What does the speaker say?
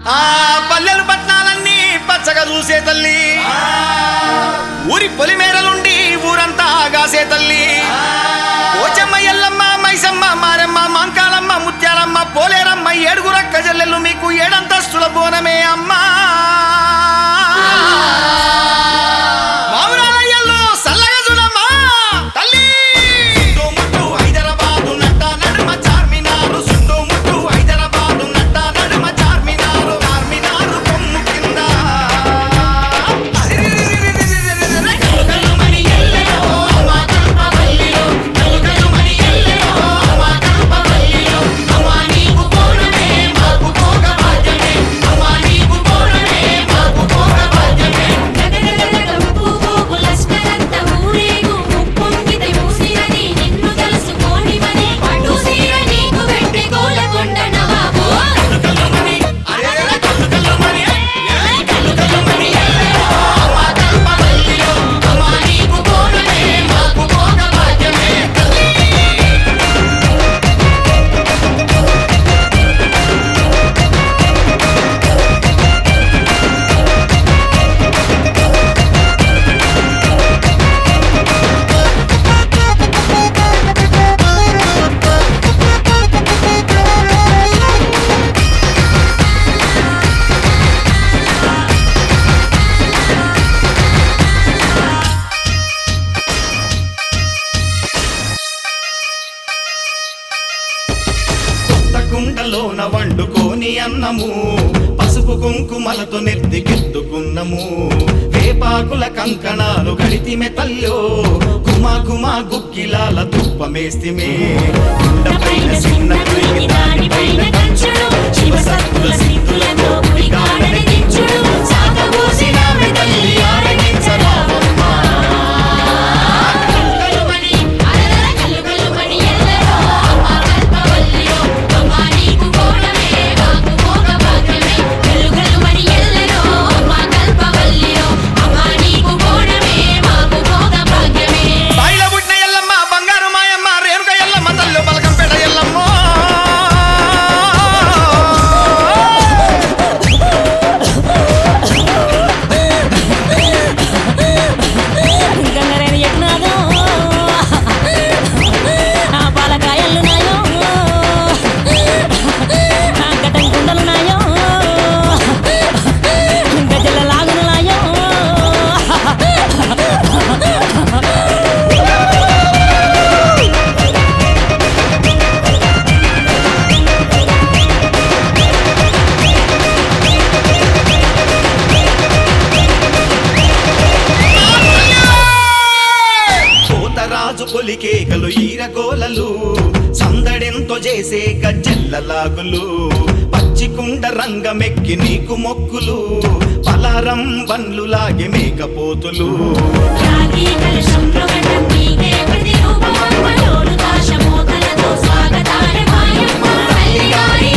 ఆ పల్లెలు పట్నాలన్నీ పచ్చగా చూసే తల్లి ఊరి పొలిమేరలుండి ఊరంతా ఆగాసే తల్లి పోచమ్మ ఎల్లమ్మ మైసమ్మ మారమ్మ మంకాలమ్మ ముత్యాలమ్మ పోలేరమ్మ ఏడుగురక్క జల్లెలు మీకు ఏడంతస్తుల బోనమే అమ్మా మావురాలయ్యల్లో సల్లగా చూడమ్మా తల్లి సుండు ముట్టు హైదరాబాదు నట్ట నడుమ చార్మినారు సుండు ముట్టు హైదరాబాదు నట్ట నడుమ చార్మినారు చార్మినారు కొమ్ము కింద కలుకలుమని ఎల్లెలో అమ్మ కల్పవల్లిలో కలుకలుమని ఎల్లెలో అమ్మ కల్పవల్లిలో అమ్మ నీకు పోనమే మాకు పోగ భాగ్యమే అమ్మ నీకు పోనమే మాకు పోగ భాగ్యమే గగగగగగంపు పోగు లష్కరంత ఊరేగు ఉప్పొంగితే మూసినది నిన్ను తెలుసుకోని మరి పట్టు సీర నీకు వెట్టి గోలకొండ నవాబు కలుకలుమని అరే కలుకలుమని ఏ కలుకలుమని ఎల్లెలో అమ్మ కల్పవల్లిలో అమ్మ నీకు పోనమే మాకు పోగ భాగ్యమే కొత్త కుండలోన వండుకోని అన్నము పసుపు కుంకుమలతో నెత్తికెత్తుకున్నము వేపాకుల కంకణాలు గడితిమె తల్లో గుమా గుమా గుక్కిలాల తుప్పమేస్తిమే కుండపైన చిన్న కుయ్యి దానిపైన కంచుడు శివసత్తుల సిద్ధులతో గుడిగాడని దించుడు సాగబోసిన తల్లి ఆరగించరావమ్మా కలుకలుమని అలరల కలుకలుమని ఎల్లరో అమ్మ కల్పవల్లిలో అమ్మ నీకు కోణమే మాకు భోగ భాగ్యమే కలుకలుమని ఎల్లరో అమ్మ కల్పవల్లిలో అమ్మ నీకు కోణమే మాకు భోగ భాగ్యమే బాయిల పుట్టిన ఎల్లమ్మ బంగారు మాయమ్మ రేణుక ఎల్లమ్మ తల్లు బలకంపేట ఎల్లమ్మ గంగరేని ఎట్నాదో ఆ పాలకాయలు నాయో ఆ గటం కుండలు నాయో గజల లాగులు నాయో కోతరాజు పొలికేకలు ఈరగోలలు సందడెంతో చేసే గజ్జెల్లలాగులు పచ్చికుండ రంగమెక్కి నీకు మొక్కులు పలారం బండ్లు లాగే మేకపోతులు రాగి కలశంలో గండం నీకే ప్రతిరూపమమ్మ లోలు దాశమోకలతో స్వాగతాల మాయమ్మ తల్లిగారి